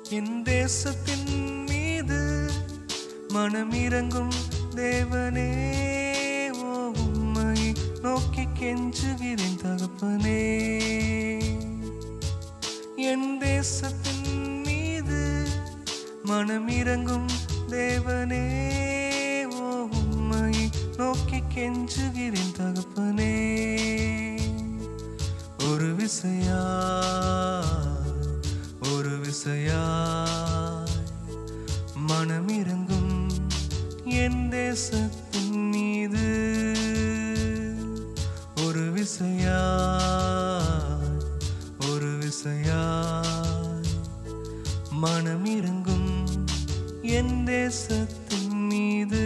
என் தேசத்தின் மீது மனமிரங்கும் தேவனே ஓ உம்மை நோக்கி கெஞ்சுகிறேன் தகப்பனே என் தேசத்தின் மீது மனமிரங்கும் தேவனே ஓ உம்மை நோக்கி கெஞ்சுகிறேன் தகப்பனே ஒரு விசையா ஒரு விசையா மனமிரங்கும் என் தேசத்தின் மீது ஒரு விசையா ஒரு விசையா மனமிரங்கும் என் தேசத்தின் மீது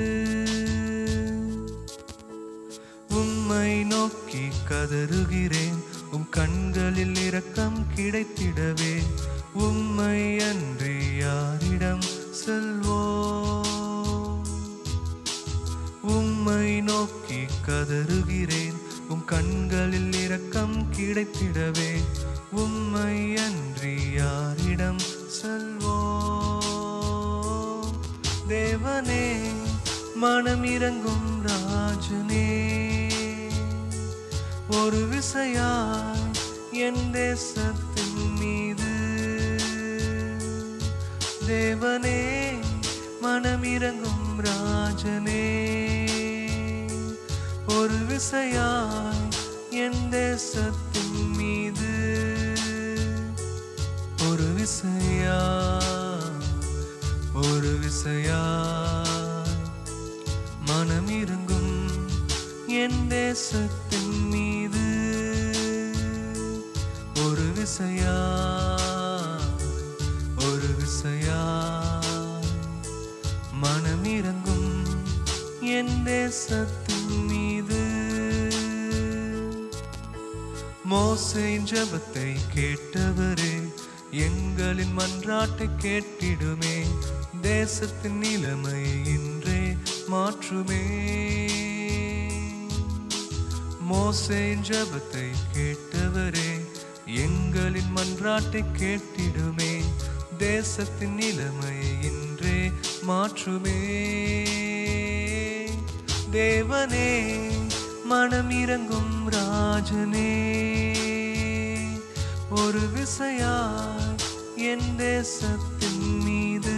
உம்மை நோக்கி கதறுகிறேன் உம் கண்களில் இரக்கம் கிடைத்திடவே உம்மை அன்றி யாரிடம் செல்வோ உம்மை நோக்கி கதறுகிறேன் உம் கண்களில் இரக்கம் கிடைத்திடவே உம்மை அன்றி யாரிடம் செல்வோ தேவனே மனமிரங்கும் ராஜனே ஒரு விசையாய் என் தேசத்தின் மீது தேவனே மனமிரங்கும் ராஜனே ஒரு விசையாய் என் தேசத்தின் மீது ஒரு விசையா ஒரு விசையா மனமிரங்கும் என் தேசத்தின் மீது ஒரு விசையா ஒரு விசையா மனமிரங்கும் என் தேசத்தின் மீது மோசையின் ஜபத்தை கேட்டவரே எங்களின் மன்றாட்டை கேட்டிடுமே தேசத்தின் நிலைமை இன்றே மாற்றுமே மோசையின் ஜபத்தை கேட்டவரே எங்களின் மன்றாட்டை கேட்டிடுமே தேசத்தின் நிலைமை இன்றே மாற்றுமே தேவனே மனமிரங்கும் ராஜனே ஒரு விசையாய் என் தேசத்தின் மீது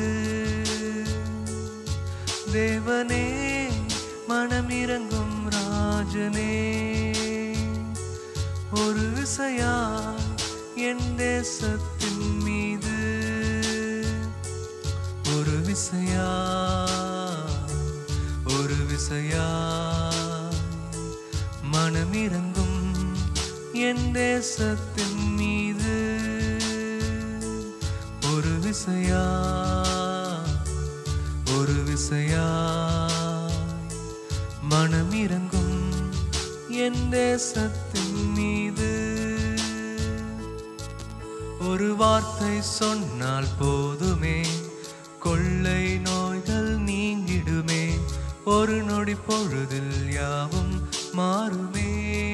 தேவனே மனமிரங்கும் ராஜனே ஒரு விசையாய் என் தேசத்தின் மீது ஒரு விசையா ஒரு விசையா மனமிரங்கும் என் தேசத்தின் மீது ஒரு விசையா ஒரு விசையா மனமிரங்கும் என் தேசத்தின் மீது ஒரு வார்த்தை சொன்னால் போதுமே கொள்ளை நோய்கள் நீங்கிடுமே ஒரு நொடி பொழுதில் யாவும் மாறுமே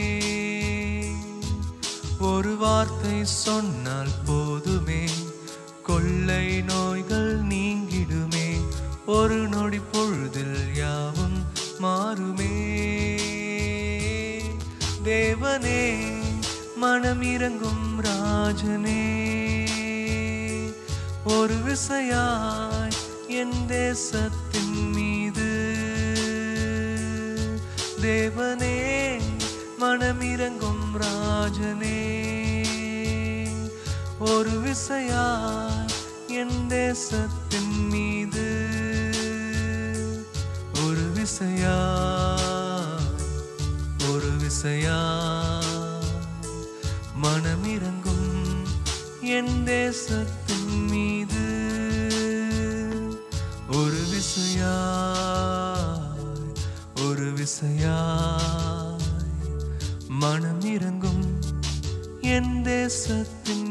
ஒரு வார்த்தை சொன்னால் போதுமே கொள்ளை நோய்கள் நீங்கிடுமே ஒரு நொடி பொழுதில் யாவும் மாறுமே தேவனே மனமிரங்கும் ராஜனே ஒரு விசையாய் என் தேசத்தின் மீது தேவனே மனமிரங்கும் ராஜனே ஒரு விசையாய் என் தேசத்தின் மீது ஒரு விசையா ஒரு விசையா மனமிரங்கும் என் தேசத்தின் மீது ஒரு விசையா ஒரு விசையா மனமிரங்கும் என் தேசத்தின்